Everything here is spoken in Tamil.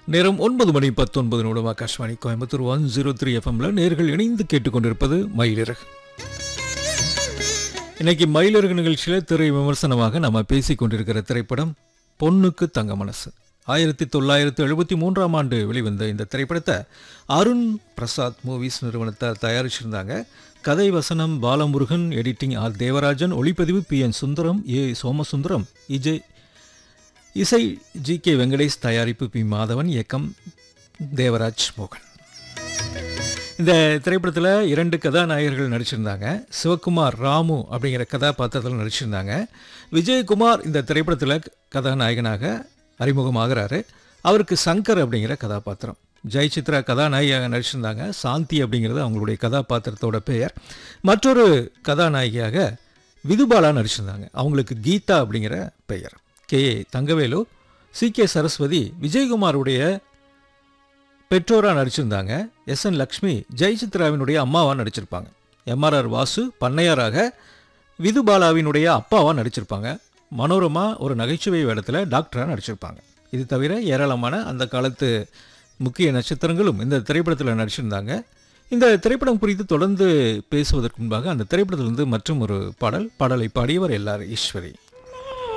நேரம் ஒன்பது மணி பத்தொன்பது நிமிடம் Akashvani Coimbatore one zero three எஃப்எம்ல நேர்கள் இணைந்து கேட்டுக்கொண்டிருப்பது மயிலிறகு இன்னைக்கு மயிலிறகு நிகழ்ச்சியில் திரை விமர்சனமாக நம்ம பேசிக் கொண்டிருக்கிற திரைப்படம் பொண்ணுக்கு தங்க மனசு ஆயிரத்தி தொள்ளாயிரத்தி எழுபத்தி மூன்றாம் ஆண்டு வெளிவந்த இந்த திரைப்படத்தை அருண் பிரசாத் மூவிஸ் நிறுவனத்தார் தயாரிச்சிருந்தாங்க கதை வசனம் பாலமுருகன் எடிட்டிங் ஆர் தேவராஜன் ஒளிப்பதிவு P N Sundaram A Somasundaram இஜய் இசை ஜி கே வெங்கடேஷ் தயாரிப்பு பி மாதவன் இயக்கம் தேவராஜ் மோகன் இந்த திரைப்படத்தில் இரண்டு கதாநாயகர்கள் நடிச்சிருந்தாங்க சிவகுமார் ராமு அப்படிங்கிற கதாபாத்திரத்தில் நடிச்சிருந்தாங்க விஜயகுமார் இந்த திரைப்படத்தில் கதாநாயகனாக அறிமுகமாகிறாரு அவருக்கு சங்கர் அப்படிங்கிற கதாபாத்திரம் ஜெயசித்ரா கதாநாயகியாக நடிச்சிருந்தாங்க சாந்தி அப்படிங்கிறது அவங்களுடைய கதாபாத்திரத்தோட பெயர் மற்றொரு கதாநாயகியாக விதுபாலா நடிச்சிருந்தாங்க அவங்களுக்கு கீதா அப்படிங்கிற பெயர் K A Thangavelu C K Saraswathi விஜயகுமாருடைய பெற்றோராக நடிச்சிருந்தாங்க எஸ் என் லக்ஷ்மி ஜெயசித்ராவினுடைய அம்மாவாக நடிச்சிருப்பாங்க எம்ஆர்ஆர் வாசு பண்ணையாராக விதுபாலாவினுடைய அப்பாவாக நடிச்சிருப்பாங்க மனோரமா ஒரு நகைச்சுவை வேடத்தில் டாக்டராக நடிச்சிருப்பாங்க இது தவிர ஏராளமான அந்த காலத்து முக்கிய நட்சத்திரங்களும் இந்த திரைப்படத்தில் நடிச்சிருந்தாங்க இந்த திரைப்படம் குறித்து தொடர்ந்து பேசுவதற்கு முன்பாக அந்த திரைப்படத்திலிருந்து மற்றும் ஒரு பாடல் பாடலை பாடியவர் எல்லார் ஈஸ்வரி